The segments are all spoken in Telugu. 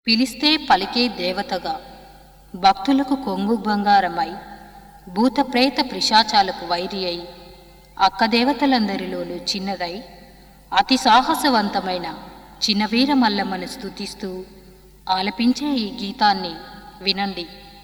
పిలిస్తే పలికే దేవతగా భక్తులకు కొంగు బంగారమై భూత ప్రేత పిశాచాలకు వైరి అయి అక్కదేవతలందరిలోనూ చిన్నదై అతి సాహసవంతమైన చిన్నవీర మల్లమ్మను స్తుతిస్తూ ఆలపించే ఈ గీతాన్ని వినండి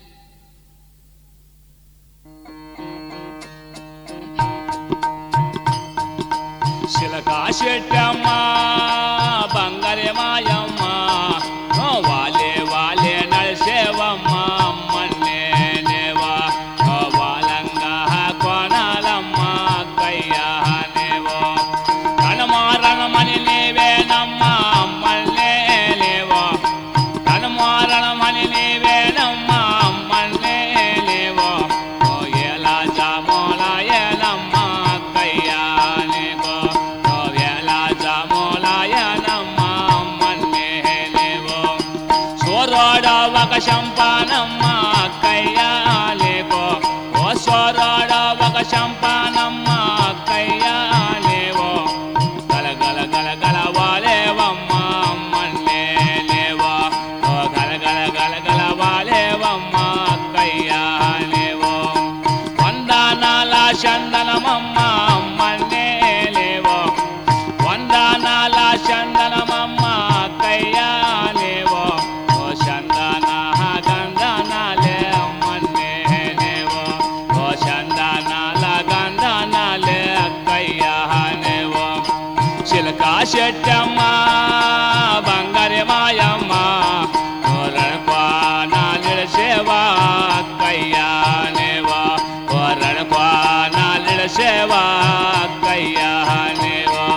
శిలకా శెట్టమ్మ బంగారే మాయమ్మ ఓ వాలే వాలే నడిసేవమ్మ అమ్మన్నే నేవా ఓ వాలంగా కొనాలమ్మ కయ్యా నేవో కనుమారణమని నీవేనమ్మ అమ్మన్నే నేవో కనుమారణమని నీవేనమ్మ అమ్మన్నే నేవో ఓ ఎలా జామోల ఏలమ్మ కయ్యా నేవో ఓ ఎలా జామోల ఏలమ్మ అమ్మన్నే నేవో సోరోడ ఒక శంపానమ్మ కయ్యా లేవో ఓ సోరోడ ఒక శంపానమ్మ కయ్యా లేవో గల గల గల గల వాలేవమ్మ అమ్మన్నే లేవో ఓ గల గల గల గల వాలేవమ్మ కయ్యా లేవో వందనాల చందనమమ్మ అమ్మన్నే లేవో వందనాల చందనమమ్మ కయ్యా లేవో ఓ చందన గంధనాలే అమ్మన్నే లేవో ఓ చందనాల గంధనాలే కయ్యా లేవో చిలకా చెట్టమ్మ బంగారి మాయమ్మ ఓరణపానాలిడ సేవా కయ్యా నేవా ఓరణపానాలిడ సేవా కయ్యా నేవా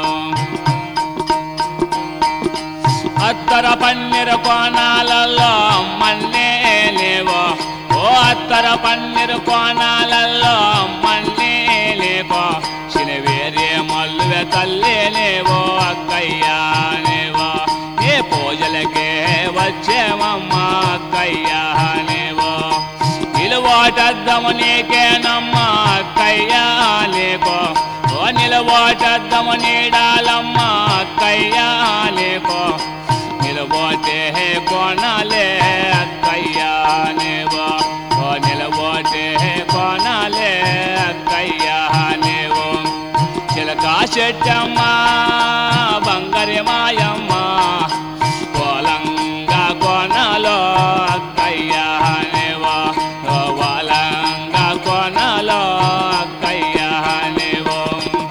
అత్తర పన్నీరు కోణాలలో మన్నే లేవో ఓ అత్తర పన్నీరు కోణాలలో మన్నే లేవో చినవేరే మల్లువే తల్లే లేవో అక్కయ్యా నేవో ఏ పూజలకే వచ్చేమమ్మ అక్కయ్యా నేవో నిలువాటద్దము నీకేనమ్మ అక్కయ్యా లేకో ఓ నిలవాటద్దము నీడాలమ్మ అక్కయ్యా లేకో నిలబోటే కోణాలే అక్కయ్యా నేవో ఓ నిలబోటే కోణాలే అక్కయ్యా నేవో చిలకా చెట్టమ్మ బంగారి మాయమ్మ కోలంగా కోనలో అక్కయ్యా నేవో ఓ వాలంగా కోనలో అక్కయ్యా నేవో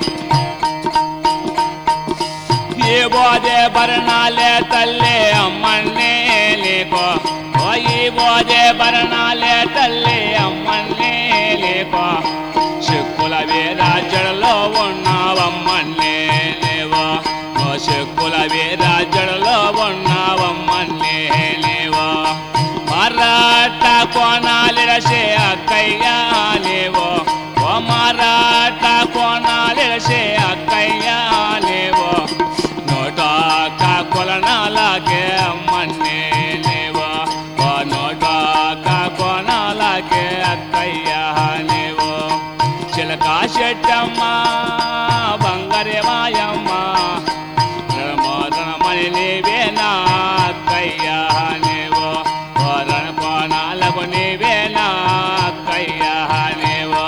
ఏ బోదే బరణాలే తల్లే అమ్మన్నే లేకో ఓ ఈ బోదే బరణాలే తల్లే అమ్మన్నే లేకో చెక్కుల వీరాజడలో ఉన్నావమ్మన్నే లేవో ఓ చెక్కుల వీరాజడలో ఉన్నావమ్మన్నే లేవో మరాఠ కోణాలిడసే అక్కయ్యా లేవో ఓ మరాఠ కోణాలిడసే అక్కయ్యా లేవో నోటాక కొలనాలకే అమ్మన్నే లేవో ఓ నోటాక కొనాలకే అక్కయ్యా లేవో చిలకా చెట్టమ్మ బంగారే మాయమ్మ రణమోదనమని నీవేనా అక్కయ్యా నేవో వరణ కోణాలకు నీవేనా అక్కయ్యా నేవో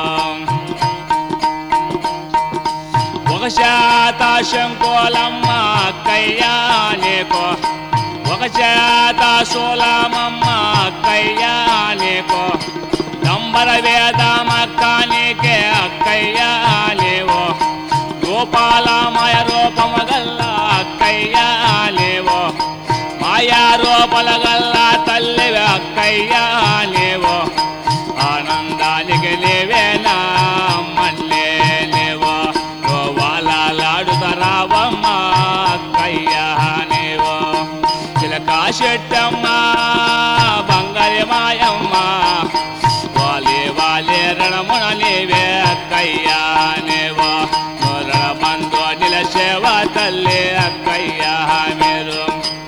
ఒక శాత శంకోలమ్మ అక్కయ్యా నీకో ఒక శాత సోలమమ్మ అక్కయ్యా నీకో నంబర వేదమక్కనికే అక్కయ్యా లేవో గోపాలమయ రూపము గల్ల అక్కయ్యా లేవో మాయా రూపల గల్ల తల్లి అక్కయ్యా లేవో ఆనందానికి లేవేనా మల్లే లేవో గోవాలాడుతరావమ్మ అక్కయ్యా లేవో చిలకా చెట్టమ్మ బంగారి మాయమ్మ వాలే వాలే రణమున నీవే అక్కయ్యా నేవో రణమందో నిలసేవ తల్లి అక్కయ్యా మీరు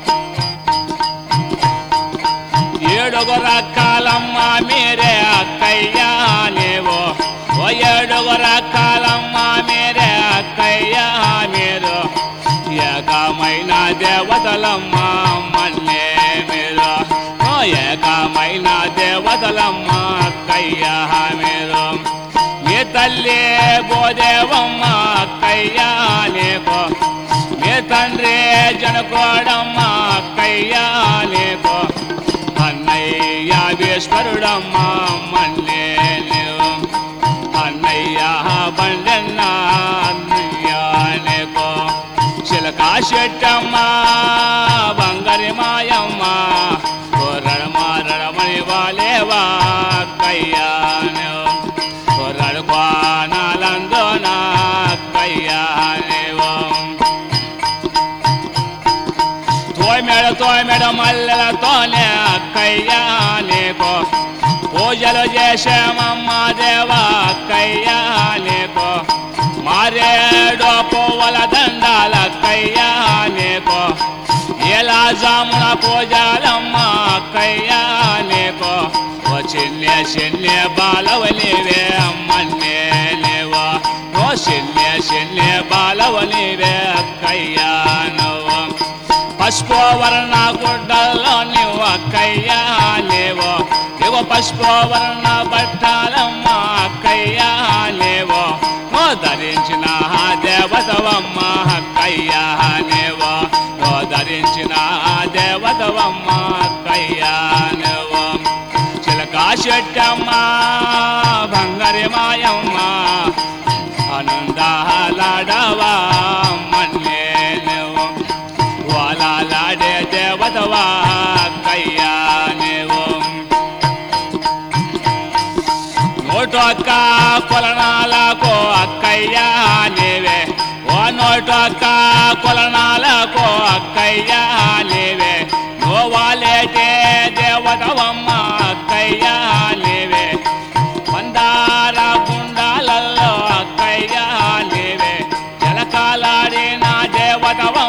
ఏడుగు రకాలమ్మ మీరే అక్కయ్యా లేవో ఓ ఏడుగు రకాలమ్మ మీరే అక్కయ్యా మీరు ఏకమైన దేవతలమ్మ మన్నే మీరు దేవతలమ్మ అక్కయ్య మీరు మీ తల్లి గోదేవమ్మ అక్కయ్య నీకు మీ తండ్రి జనకోడమ్మ అక్కయ్య నీకు అన్నయ్య ఈశ్వరుడమ్మ మన్నే నీవు అన్నయ్య బండన్న అన్నయ్య నీకు చిలకా చెట్టమ్మ బంగారి మాయమ్మ కొర్రడమ రడమణి వాలేవా కయ్యాను కొర్రడు కోనాలందోన కయ్యానేవో తోమెడ తోమెడ మల్లెలతోనే అక్కయ్యా నీకు పూజలు చేసామమ్మ దేవా అక్కయ్యా నీకు మారేడు పువ్వుల దండాల అక్కయ్యా నీకు ఎలా జామున పూజలమ్మ అక్కయ్యా నీకు ఓ చిన్నె చిన్నె బాలవలివే అమ్మన్నే లేవా ఓ చిన్నె చిన్నె బాలవలివే అక్కయ్యా నువ్వు పశువర్ణ గుడ్డల్లో నువ్వు అక్కయ్యా లేవో నువ్వు పశువర్ణ బట్టాలమ్మ అక్కయ్యా లేవో ఓ ధరించిన దేవతవమ్మ అక్కయ్యా లేవో ఓ ధరించిన దేవతవమ్మ అక్కయ్యా లేవో చిలకా చెట్టమ్మ బంగారి మాయమ్మ ఆనందాలాడవా మన్నే నువ్వు వాలాడే దేవతవా కయ్యా నీవు నోటొక్క కొలనాలకు అక్కయ్యా నీవే ఓ నోటొక్క కొలనాలకు అక్కయ్యా నీవే నోవాలేటే దేవతవమ్మ అక్కయ్యా నీవే మందార గుండాలలో అక్కయ్యా నీవే జలకాలాడిన దేవతవ